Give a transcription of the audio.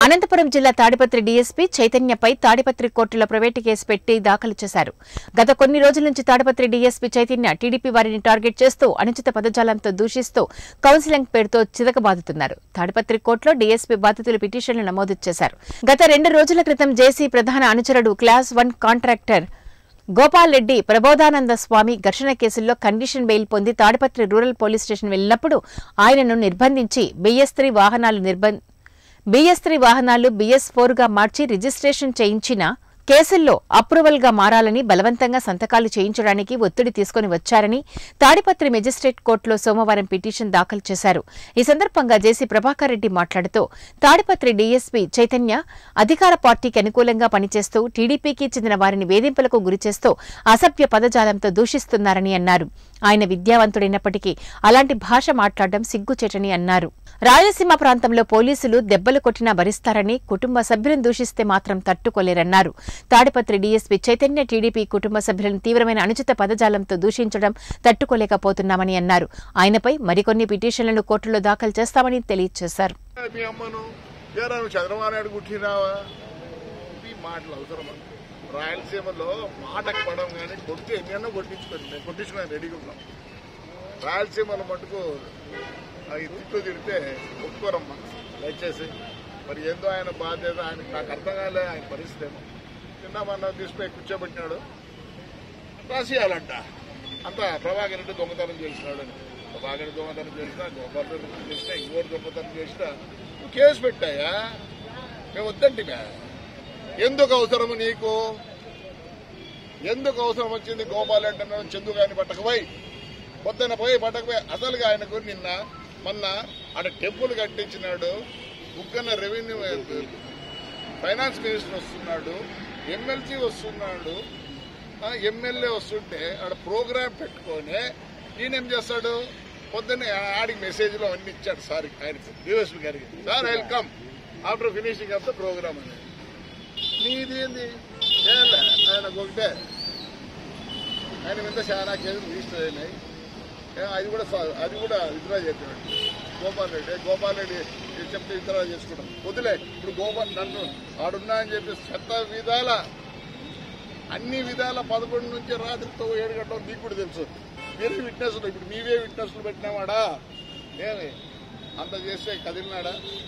అనంతపురం జిల్లా తాడిపత్రి డీఎస్పీ చైతన్యపై తాడిపత్రి కోర్టులో private case పెట్టి దాఖలు చేశారు గత కొన్ని రోజుల నుంచి తాడిపత్రి డీఎస్పీ చైతన్య టీడీపీ వారిని టార్గెట్ చేస్తూ అనుచిత పదజాలంతో దూషిస్తూ కౌన్సిలింగ్ పేరుతో చితకబాదుతున్నారు తాడిపత్రి కోర్టులో డీఎస్పీ బాధితులు పిటిషన్లు నమోదు చేశారు గత రెండు రోజుల క్రితం జేసీ ప్రధాన అనుచరుడు class one contractor Gopal Reddy Prabodhananda Swami ఘర్షణ కేసుల్లో కండిషన్ బెయిల్ పొంది తాడిపత్రి రూరల్ పోలీస్ స్టేషన్ వెళ్లినప్పుడు ఆయనను నిర్బంధించి బిఎస్ త్రీ వాహనాలు నిర్బంధ బిఎస్ త్రీ వాహనాలు బిఎస్ ఫోర్ గా మార్చి రిజిస్ట్రేషన్ చేయించిన కేసుల్లో అప్రూవల్ గా మారాలని బలవంతంగా సంతకాలు చేయించడానికి ఒత్తిడి తీసుకుని వచ్చారని తాడిపత్రి మెజిస్ట్రేట్ కోర్టులో సోమవారం పిటిషన్ దాఖలు చేశారు ఈ సందర్భంగా జేసీ ప్రభాకర్ రెడ్డి మాట్లాడుతూ తాడిపత్రి డీఎస్పీ చైతన్య అధికార పార్టీకి అనుకూలంగా పనిచేస్తూ టీడీపీకి చెందిన వారిని వేధింపులకు గురిచేస్తూ అసభ్య పదజాలంతో దూషిస్తున్నారని అన్నారు ఆయన విద్యావంతుడైనప్పటికీ అలాంటి భాష మాట్లాడడం సిగ్గుచేటని అన్నారు రాయలసీమ ప్రాంతంలో పోలీసులు దెబ్బలు కొట్టినా భరిస్తారని కుటుంబ సభ్యులను దూషిస్తే మాత్రం తట్టుకోలేరన్నారు తాడిపత్రి డీఎస్పీ చైతన్య టీడీపీ కుటుంబ సభ్యులను తీవ్రమైన అనుచిత పదజాలంతో దూషించడం తట్టుకోలేకపోతున్నామని అన్నారు ఆయనపై మరికొన్ని పిటిషన్లను కోర్టులో దాఖలు చేస్తామని తెలియజేశారు మీ అమ్మను ఏరా నువ్వు చంద్రబాబు నాయుడు కుట్టినావా ఈ మాటలు అవసరమా రాయలసీమలో మాటకు పడడం కానీ కొట్టి ఎన్నెన్నో కొట్టించుకొని మేము కొట్టించుకుని రెడీగా ఉన్నాం రాయలసీమలో మటుకు ఆ ఈ తిట్లు తిడితే ఒప్పుకోరమ్మా దయచేసి మరి ఏందో ఆయన బాధ్యత ఆయన నాకు అర్థం కాలే ఆయన పరిస్థితి ఏమో చిన్న మన తీసుకుపోయి కూర్చోబెట్టినాడు రాసియాలంట అంత ప్రభాకర్ రెడ్డి దొంగతనం చేసినాడు అని ప్రభాకర్ రెడ్డి దొంగతనం చేసినా గోపాల్ రెడ్డి చేసినా ఇంకోటి దొంగతనం చేసినా నువ్వు కేసు పెట్టాయా మేము వద్దంటిగా ఎందుకు అవసరము నీకు ఎందుకు అవసరం వచ్చింది గోపాల్ రెడ్డి అన్నాడు చందు గారిని పట్టకపోయి పొద్దున పోయి పట్టకపోయి అసలుగా ఆయనకు నిన్న మొన్న ఆడ టెంపుల్ కట్టించినాడు బుగ్గన్న రెవెన్యూ ఫైనాన్స్ మినిస్టర్ వస్తున్నాడు ఎమ్మెల్సీ వస్తున్నాడు ఆ, ఎమ్మెల్యే వస్తుంటే ఆడ ప్రోగ్రామ్ పెట్టుకొని ఈయనేం చేస్తాడు పొద్దున్నే ఆడికి మెసేజ్లో అన్ని ఇచ్చాడు సార్ ఆయనకి డిఎస్పీ గారికి sir welcome after finishing of the programme అని నీది ఏంది ఏలే, ఆయనకు ఒకటే ఆయన మీద చాలా కేసులు రిజిస్టర్ అయినాయి ఏ, అది కూడా సా- అది కూడా విత్డ్రా చెప్పాడు గోపాల్ రెడ్డి ఏ, గోపాల్ రెడ్డి ఇది చెప్తే విత్డ్రా చేసుకుంటాం వదిలే ఇప్పుడు గోపాల్ నన్ను ఆడున్నా అని చెప్పి చెత్త విధాల అన్ని విధాల పదకొండు నుంచి రాత్రితో ఏడు గంటల నీకు కూడా తెలుసు మీరు విట్నెస్లు ఇప్పుడు మీవే విట్నెస్లు పెట్టినావాడా ఏమి అంత చేస్తే కదిలినాడా